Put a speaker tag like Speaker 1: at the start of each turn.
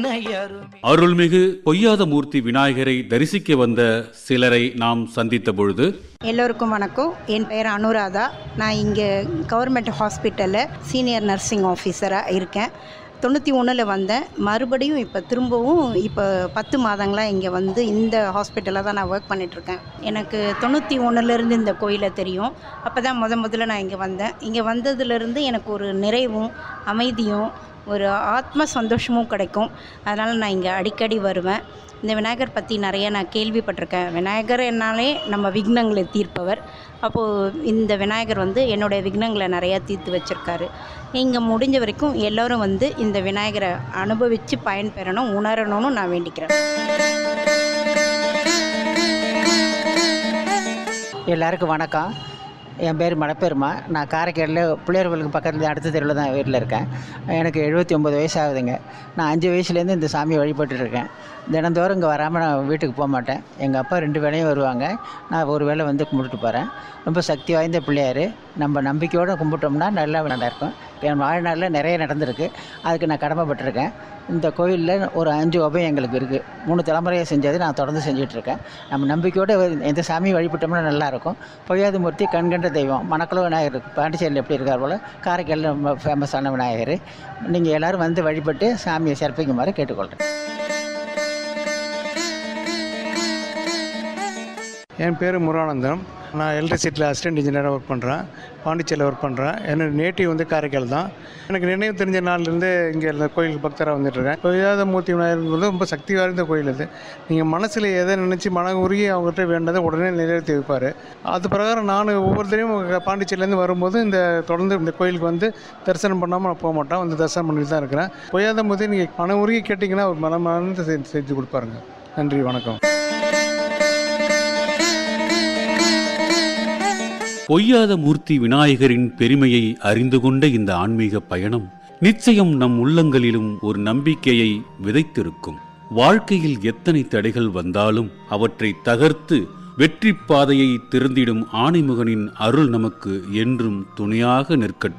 Speaker 1: அருள்மிகு பொய்யாத மூர்த்தி விநாயகரை தரிசிக்க வந்த சிலரை நாம் சந்தித்த பொழுது
Speaker 2: எல்லோருக்கும் வணக்கம் என் பெயர் அனுராதா நான் இங்கே கவர்மெண்ட் ஹாஸ்பிட்டலில் சீனியர் நர்சிங் ஆஃபீஸராக இருக்கேன் தொண்ணூற்றி ஒன்றில் வந்தேன் மறுபடியும் இப்போ திரும்பவும் இப்போ பத்து மாதங்களாக இங்கே வந்து இந்த ஹாஸ்பிட்டலில் தான் நான் ஒர்க் பண்ணிகிட்ருக்கேன் எனக்கு தொண்ணூற்றி ஒன்றுலேருந்து இந்த கோயிலை தெரியும் அப்போ தான் முத முதல்ல நான் இங்கே வந்தேன் இங்கே வந்ததுலேருந்து எனக்கு ஒரு நிறைவும் அமைதியும் ஒரு ஆத்ம சந்தோஷமும் கிடைக்கும் அதனால் நான் இங்கே அடிக்கடி வருவேன் இந்த விநாயகர் பற்றி நிறைய நான் கேள்விப்பட்டிருக்கேன் விநாயகர் என்னாலே நம்ம விக்னங்களை தீர்ப்பவர் அப்போது இந்த விநாயகர் வந்து என்னுடைய விக்னங்களை நிறையா தீர்த்து வச்சுருக்காரு இங்கே முடிஞ்ச வரைக்கும் எல்லோரும் வந்து இந்த விநாயகரை அனுபவித்து பயன்பெறணும் உணரணும்னு நான் வேண்டிக்கிறேன்
Speaker 3: எல்லாருக்கும் வணக்கம் என் பேர் மணப்பெருமா நான் காரைக்காடில் பிள்ளையர்களுக்கு பக்கத்தில் அடுத்த தெருவில் தான் வீட்டில் இருக்கேன் எனக்கு எழுபத்தி ஒம்பது வயசு ஆகுதுங்க நான் அஞ்சு வயசுலேருந்து இந்த சாமியை வழிபட்டுட்டு இருக்கேன் தினந்தோறும் இங்கே வராமல் நான் வீட்டுக்கு போக மாட்டேன் எங்கள் அப்பா ரெண்டு வேளையும் வருவாங்க நான் ஒரு வேளை வந்து கும்பிட்டுட்டு போகிறேன் ரொம்ப சக்தி வாய்ந்த பிள்ளையார் நம்ம நம்பிக்கையோடு கும்பிட்டோம்னா நல்லா நடக்கும் என் வாழ்நாளில் நிறைய நடந்திருக்கு அதுக்கு நான் கடமைப்பட்டிருக்கேன் இந்த கோயிலில் ஒரு அஞ்சு உபயம் எங்களுக்கு இருக்குது மூணு தலைமுறையை செஞ்சது நான் தொடர்ந்து செஞ்சிட்ருக்கேன் நம்ம நம்பிக்கையோடு எந்த சாமியை வழிபட்டோம்னா நல்லாயிருக்கும் பொய்யாத மூர்த்தி கண்கண்ட தெய்வம் மணக்குள விநாயகர் இருக்கு. பாண்டிச்சேரியில் எப்படி இருக்கார் போல் காரைக்காலில் ரொம்ப ஃபேமஸான விநாயகர் நீங்கள் எல்லோரும் வந்து வழிபட்டு சாமியை சிறப்பிக்குமாறு கேட்டுக்கொள்கிறேன்
Speaker 4: என் பேர் முருகானந்தம் நான் எலக்ட்ரிசிட்டியில் அசிஸ்டன்ட் இன்ஜினியராக ஒர்க் பண்ணுறேன் பாண்டிச்சேரியில் ஒர்க் பண்ணுறேன் என்னோட நேட்டிவ் வந்து காரைக்கால் தான் எனக்கு நினைவு தெரிஞ்ச நாள்லேருந்து இங்கே இந்த கோயிலுக்கு பக்தராக வந்துட்டுருக்கேன் பொய்யாத மூர்த்தி விநாயகர் வந்து ரொம்ப சக்தி வாய்ந்த கோயில் இது நீங்கள் மனசில் எதை நினச்சி மன உருகி அவங்ககிட்ட வேண்டதை உடனே நிறைவேற்றி வைப்பார் அது பிரகாரம் நான் ஒவ்வொருத்தரையும் பாண்டிச்சேரியிலேருந்து வரும்போது இந்த தொடர்ந்து இந்த கோயிலுக்கு வந்து தரிசனம் பண்ணாமல் நான் போக மாட்டேன் வந்து தரிசனம் பண்ணிட்டு தான் இருக்கிறேன் பொய்யாத மூர்த்தி நீங்கள் மன உருகி கேட்டிங்கன்னா ஒரு மனமார்ந்து செஞ்சு செஞ்சு கொடுப்பாருங்க நன்றி வணக்கம்
Speaker 1: பொய்யாத மூர்த்தி விநாயகரின் பெருமையை அறிந்து கொண்ட இந்த ஆன்மீக பயணம் நிச்சயம் நம் உள்ளங்களிலும் ஒரு நம்பிக்கையை விதைத்திருக்கும் வாழ்க்கையில் எத்தனை தடைகள் வந்தாலும் அவற்றை தகர்த்து வெற்றி பாதையை திறந்திடும் ஆணைமுகனின் அருள் நமக்கு என்றும் துணையாக நிற்கட்டும்